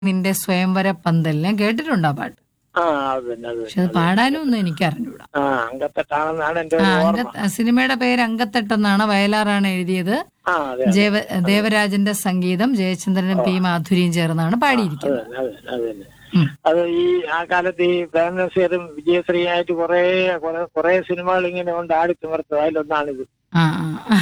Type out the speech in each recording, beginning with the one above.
നിന്റെ സ്വയംവര പന്തൽ ഞാൻ കേട്ടിട്ടുണ്ട് ആ പാട്ട് ആ അത് തന്നെ അത് പക്ഷെ അത് പാടാനും ഒന്നും എനിക്ക് അറിഞ്ഞൂടാ ആ അങ്കത്തെട്ടാണെന്നാണ് എന്റെ ആ ഒരു അങ്ക ഓർമ്മ സിനിമയുടെ പേര് അങ്കത്തെട്ടെന്നാണ് വയലാറാണ് എഴുതിയത് ആ അതെ ജയവ ദേവരാജന്റെ സംഗീതം ജയചന്ദ്രനും പി മാധുരിയും ചേർന്നാണ് അത് പാടിയിരിക്കുന്നത് തന്നെ അത് തന്നെ അത് തന്നെ ഉം. അത് ഈ ആ കാലത്ത് ഈ പ്രേംനസീറും വിജയശ്രീയായിട്ട് കുറെ കുറെ സിനിമകൾ ഇങ്ങനെ കൊണ്ട് ആടി തിമർത്തത് അതിലൊന്നാണിത് ആ ആ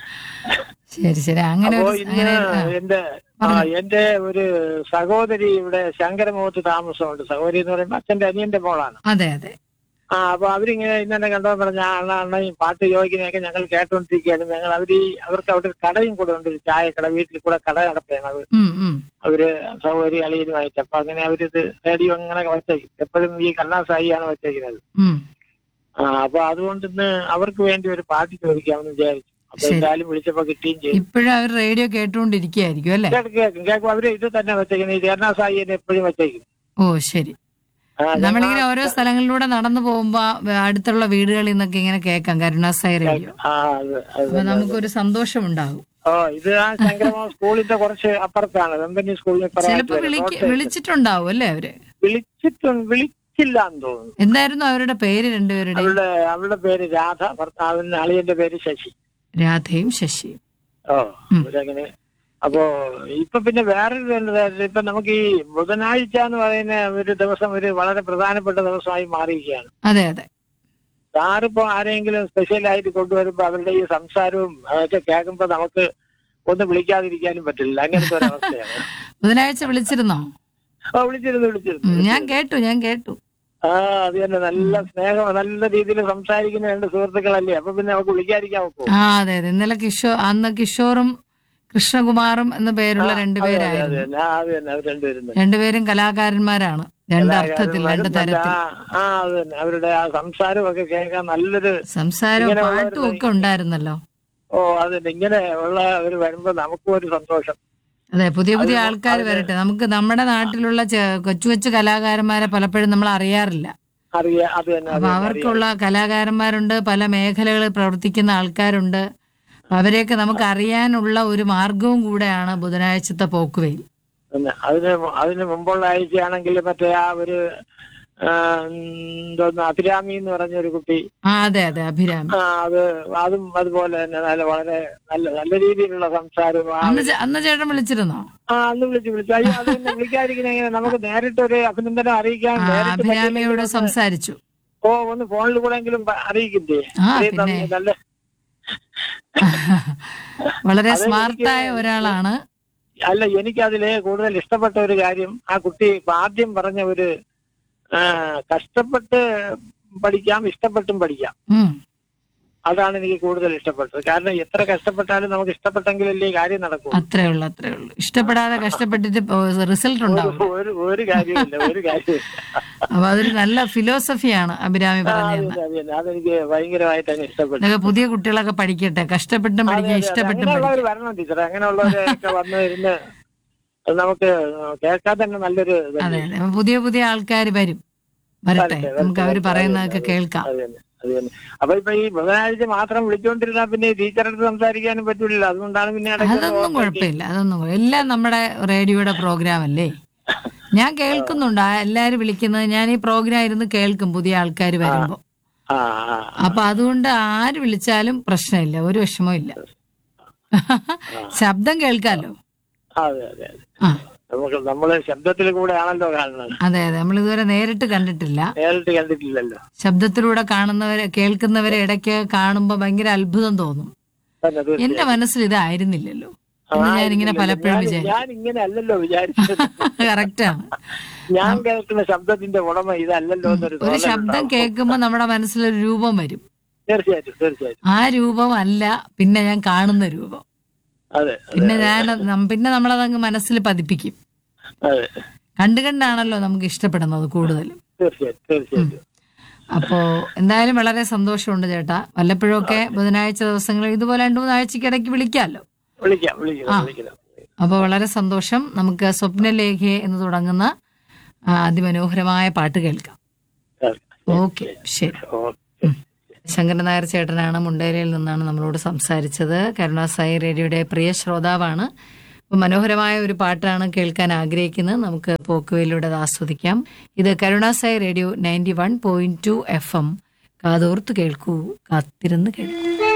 ശരി ശരി അങ്ങനെ അപ്പോ ഒരു ഇന്ന് അങ്ങനെ ആ, എന്റെ ആ എന്റെ ഒരു സഹോദരി ഇവിടെ ശങ്കരമുഖത്ത് താമസമുണ്ട് സഹോദരി എന്ന് പറയുമ്പോൾ അച്ഛന്റെ അനിയന്റെ മോളാണ് അതെ അതെ ആ അപ്പൊ അവരിങ്ങനെ ഇന്നെ കണ്ടോ പറഞ്ഞ ആ അണ്ണ അണ്ണ ഈ പാട്ട് ചോദിക്കുന്നതൊക്കെ ഞങ്ങൾ കേട്ടോണ്ടിരിക്കുകയാണ് ഞങ്ങൾ അവര് ഈ- അവർക്ക് അവിടെ ഒരു കടയും കൂടെ ഉണ്ട് ഒരു ചായക്കട വീട്ടിൽ കൂടെ കട നടത്തുകയാണ് അവർ ഉം ഉം അവര് സഹോദരി അളിയനുമായിട്ട് അപ്പൊ അങ്ങനെ അവരിത് റേഡിയോ അങ്ങനെ വെച്ചേക്കും എപ്പോഴും ഈ കണ്ണാസായിയാണ് വെച്ചേക്കുന്നത് ഉം ആ അപ്പൊ അതുകൊണ്ട് ഇന്ന് അവർക്ക് വേണ്ടി ഒരു പാട്ട് ചോദിക്കാമെന്ന് വിചാരിച്ചു അപ്പൊ ശരി. എന്തായാലും വിളിച്ചപ്പോ കിട്ടുകയും ചെയ്തു ഇപ്പോഴും അവർ റേഡിയോ കേട്ടുകൊണ്ടിരിക്കുകയായിരിക്കും അല്ലേ കേൾക്കും കേൾക്കും കേൾക്കും അവര് ഇത് തന്നെ വെച്ചേക്കുന്നത് ഈ കരുണാസായി തന്നെ എപ്പോഴും വെച്ചേക്കും ഓ ശരി ആ, നമ്മളിങ്ങനെ ഓരോ സ്ഥലങ്ങളിലൂടെ നടന്നു പോകുമ്പോ വ- അടുത്തുള്ള വീടുകളിൽ നിന്നൊക്കെ ഇങ്ങനെ കേൾക്കാം കരുണാസായി റേഡിയോ ആ അത് അത് അപ്പൊ നമുക്കൊരു സന്തോഷം ഉണ്ടാകും ഓ ഇത് ആ ശങ്കരമോ സ്കൂളിന്റെ കുറച്ച് അപ്പുറത്താണ് വെമ്പനി സ്കൂളിന് ചിലപ്പോ വിളിക്ക വിളിച്ചിട്ടുണ്ടാവും അല്ലേ അവര് വിളിച്ചിട്ടുണ്ട് വിളിച്ചില്ല എന്ന് തോന്നുന്നു എന്തായിരുന്നു അവരുടെ പേര് രണ്ടുപേരുടെ അവളുടെ അവളുടെ പേര് രാധ ഭർത്താവിന്റെ അളിയന്റെ പേര് ശശി രാധയും ശശിയും ഓ ഉം. അവരങ്ങനെ അപ്പോ ഇപ്പൊ പിന്നെ വേറൊരു ഇതുണ്ട്. ഇപ്പൊ നമുക്ക് ഈ ബുധനാഴ്ച എന്ന് പറയുന്ന ഒരു ദിവസം ഒരു വളരെ പ്രധാനപ്പെട്ട ദിവസമായി മാറിയിരിക്കുകയാണ് അതെ അതെ സാറിപ്പോ ആരെങ്കിലും സ്പെഷ്യലായിട്ട് കൊണ്ടുവരുമ്പോ അവരുടെ ഈ സംസാരവും അതൊക്കെ കേൾക്കുമ്പോ നമുക്ക് ഒന്ന് വിളിക്കാതിരിക്കാനും പറ്റില്ല അങ്ങനത്തെ ഒരു അവസ്ഥയാണ് ബുധനാഴ്ച വിളിച്ചിരുന്നോ ആ വിളിച്ചിരുന്നു വിളിച്ചിരുന്നു ഉം, ഞാൻ കേട്ടു ഞാൻ കേട്ടു ആ അത് തന്നെ നല്ല സ്നേഹം നല്ല രീതിയിൽ സംസാരിക്കുന്ന രണ്ട് സുഹൃത്തുക്കളല്ലേ അപ്പൊ പിന്നെ നമുക്ക് വിളിക്കാതിരിക്കാൻ നോക്കും ആ അതെ അതെ ഇന്നലെ കിഷോർ അന്ന് കിഷോറും കൃഷ്ണകുമാറും എന്ന പേരുള്ള അത് രണ്ടുപേരായിരുന്നു തന്നെ ആ, അത് തന്നെ അവർ രണ്ടുപേരും തന്നെ. രണ്ടുപേരും കലാകാരന്മാരാണ് രണ്ട് അർത്ഥത്തിൽ രണ്ട് നല്ല- തരത്തിൽ ആ ആ, അത് തന്നെ അവരുടെ ആ സംസാരമൊക്കെ കേൾക്കാൻ നല്ലൊരു സംസാരവും ഇങ്ങനെ ഉള്ളവര് പാട്ടും ഒക്കെ ഉണ്ടായിരുന്നല്ലോ ഓ അത് തന്നെ ഇങ്ങനെ ഉള്ള അവർ വരുമ്പോ നമുക്കും ഒരു സന്തോഷം അതെ പുതിയ പുതിയ അത് ആൾക്കാർ അത് വരട്ടെ നമുക്ക് നമ്മുടെ നാട്ടിലുള്ള ചെ- കൊച്ചു കൊച്ചു കലാകാരന്മാരെ പലപ്പോഴും നമ്മൾ അറിയാറില്ല അറിയാ അത് തന്നെ അത് അപ്പൊ തന്നെ, അവർക്കുള്ള കലാകാരന്മാരുണ്ട് പല മേഖലകളിൽ പ്രവർത്തിക്കുന്ന ആൾക്കാരുണ്ട് അവരെയൊക്കെ നമുക്ക് അറിയാനുള്ള ഒരു മാർഗവും കൂടെയാണ് ബുധനാഴ്ചത്തെ പോക്കുവെയിൽ പിന്നെ അതിന് മു- അതിന് മുമ്പുള്ള ആഴ്ചയാണെങ്കിൽ മറ്റേ ആ ഒരു ആ, എന്തോന്ന് അഭിരാമി എന്ന് പറഞ്ഞൊരു കുട്ടി ആ അതെ അതെ അഭിരാമി ആ അത് അതും അതുപോലെ തന്നെ നല്ല വളരെ നല്ല നല്ല രീതിയിലുള്ള സംസാരവും ആ അന്ന് ചേ- അന്ന് ചേട്ടൻ വിളിച്ചിരുന്നോ ആ അന്ന് വിളിച്ചു വിളിച്ചു അയ്യോ അത് പിന്നെ വിളിക്കാതിരിക്കുന്ന എങ്ങനെ നമുക്ക് നേരിട്ട് ഒരു അഭിനന്ദനം അറിയിക്കാൻ ആ നേരിട്ട് അഭിരാമിയോട് പറ്റിയില്ലെങ്കിൽ ഒന്ന് സംസാരിച്ചു ഓ ഒന്ന് ഫോണിൽ കൂടെങ്കിലും പ- അറിയിക്കില്ലേ ആ, ഇത്രയും പിന്നെ. നന്ദി, നല്ല വളരെ അതെനിക്ക് സ്മാർട്ടായ ഒരാളാണ് അല്ല എനിക്കതില് കൂടുതൽ ഇഷ്ടപ്പെട്ട ഒരു കാര്യം ആ കുട്ടി ഇപ്പൊ ആദ്യം പറഞ്ഞ ഒരു ആ, കഷ്ടപ്പെട്ട് പഠിക്കാം ഇഷ്ടപ്പെട്ടും പഠിക്കാം ഉം അതാണ് എനിക്ക് കൂടുതൽ ഇഷ്ടപ്പെട്ടത് കാരണം എത്ര കഷ്ടപ്പെട്ടാലും നമുക്ക് ഇഷ്ടപ്പെട്ടെങ്കിലല്ലേ ഈ കാര്യം നടക്കൂ അത്രേ ഉള്ളൂ അത്രേ ഉള്ളൂ ഇഷ്ടപ്പെടാതെ കഷ്ടപ്പെട്ടിട്ട് റിസൾട്ട് ഉണ്ടാവും ഒരു ഒരു കാര്യമില്ല ഒരു കാര്യമില്ല അപ്പൊ അതൊരു നല്ല ഫിലോസഫിയാണ് അഭിരാമി ആ, അത് പറഞ്ഞത് തന്നെ, അത് തന്നെ. അതെനിക്ക് ഭയങ്കരമായിട്ട് അങ്ങ് ഇഷ്ടപ്പെട്ടു ഇതൊക്കെ പുതിയ കുട്ടികളൊക്കെ പഠിക്കട്ടെ കഷ്ടപ്പെട്ടും അതെ, പഠിക്കുക അതെ, അതെ. ഇഷ്ടപ്പെട്ടും അങ്ങനെയുള്ളവർ പഠിക്കുക വരണം ടീച്ചർ അങ്ങനെയുള്ളവരൊക്കെ വന്നു ഇരുന്ന് നമുക്ക് കേൾക്കാൻ തന്നെ നല്ലൊരു ഇതല്ലേ? അതെ അതെ അപ്പൊ പുതിയ പുതിയ ആൾക്കാർ വരും വരട്ടെ വരട്ടെ, നമുക്ക് അവർ വരട്ടെ, പറയുന്നതൊക്കെ അതെ, കേൾക്കാം അത് തന്നെ അത് തന്നെ അപ്പൊ ഇപ്പൊ ഈ ബുധനാഴ്ച മാത്രം വിളിച്ചുകൊണ്ടിരുന്നാ പിന്നെ ടീച്ചറടുത്ത് സംസാരിക്കാനും പറ്റൂല അതുകൊണ്ടാണ് പിന്നെ ഇടയ്ക്ക് ഒന്ന് അതൊന്നും ഓഫാക്കി. കുഴപ്പമില്ല അതൊന്നും കുഴ- എല്ലാം നമ്മുടെ റേഡിയോയുടെ പ്രോഗ്രാം അല്ലേ ഞാൻ കേൾക്കുന്നുണ്ട് ആ എല്ലാരും വിളിക്കുന്നത് ഞാൻ ഈ പ്രോഗ്രാം ഇരുന്ന് കേൾക്കും പുതിയ ആൾക്കാർ വരുമ്പോ ആ ആ അപ്പൊ അതുകൊണ്ട് ആര് വിളിച്ചാലും പ്രശ്നമില്ല ഒരു വിഷമവും ഇല്ല ശബ്ദം കേൾക്കാലോ അതെ അതെ അതെ ആ നമുക്ക് നമ്മള് ശബ്ദത്തിൽ കൂടെ ആണല്ലോ കാണുന്നത് അതെ അതെ നമ്മൾ ഇതുവരെ നേരിട്ട് കണ്ടിട്ടില്ല നേരിട്ട് കണ്ടിട്ടില്ലല്ലോ ശബ്ദത്തിലൂടെ കാണുന്നവരെ കേൾക്കുന്നവരെ ഇടയ്ക്ക് കാണുമ്പോ ഭയങ്കര അത്ഭുതം തോന്നും തന്നെ തീർച്ചയായും. എന്റെ മനസ്സിൽ ഇതായിരുന്നില്ലല്ലോ എന്ന് ആ, ഞാനിങ്ങനെ ഇല്ല, പലപ്പോഴും ഞാൻ- വിചാരിക്കും ഞാൻ ഇങ്ങനെ അല്ലല്ലോ വിചാരിച്ചത് കറക്റ്റാണ് ഞാൻ കേൾക്കുന്ന ശബ്ദത്തിന്റെ ഉടമ ഇതല്ലല്ലോ എന്നൊരു ഒരു തോന്നൽ ശബ്ദം ഉണ്ടാവും. കേൾക്കുമ്പോ നമ്മുടെ മനസ്സിലൊരു രൂപം വരും തീർച്ചയായിട്ടും തീർച്ചയായിട്ടും ആ രൂപം അല്ല പിന്നെ ഞാൻ കാണുന്ന രൂപം അതെ പിന്നെ ഞാൻ നം- പിന്നെ നമ്മളതങ്ങ് മനസ്സിൽ പതിപ്പിക്കും അതെ കണ്ടു കണ്ടാണല്ലോ നമുക്ക് ഇഷ്ടപ്പെടുന്നത് കൂടുതലും തീർച്ചയായിട്ടും തീർച്ചയായിട്ടും അപ്പോ എന്തായാലും വളരെ സന്തോഷമുണ്ട് ചേട്ടാ വല്ലപ്പോഴൊക്കെ ബുധനാഴ്ച ദിവസങ്ങളിൽ ഇതുപോലെ രണ്ടു മൂന്നാഴ്ചക്ക് ഇടയ്ക്ക് വിളിക്കാമല്ലോ വിളിക്കാം വിളിക്കണം ആ. വിളിക്കണം അപ്പോൾ വളരെ സന്തോഷം നമുക്ക് സ്വപ്നലേഖ എന്ന് തുടങ്ങുന്ന ആ, അതിമനോഹരമായ പാട്ട് കേൾക്കാം ഓക്കെ ശരി ഓക്കെ ശങ്കരൻ നായർ ചേട്ടനാണ് മുണ്ടേരയിൽ നിന്നാണ് നമ്മളോട് സംസാരിച്ചത് കരുണാസായി റേഡിയോയുടെ പ്രിയ ശ്രോതാവാണ് അപ്പോൾ മനോഹരമായ ഒരു പാട്ടാണ് കേൾക്കാൻ ആഗ്രഹിക്കുന്നത് നമുക്ക് പോക്കുവയിലൂടെ അത് ആസ്വദിക്കാം ഇത് Karunasai radio ninety one point two F M കാതോർത്ത് കേൾക്കൂ കാത്തിരുന്ന് കേൾക്കൂ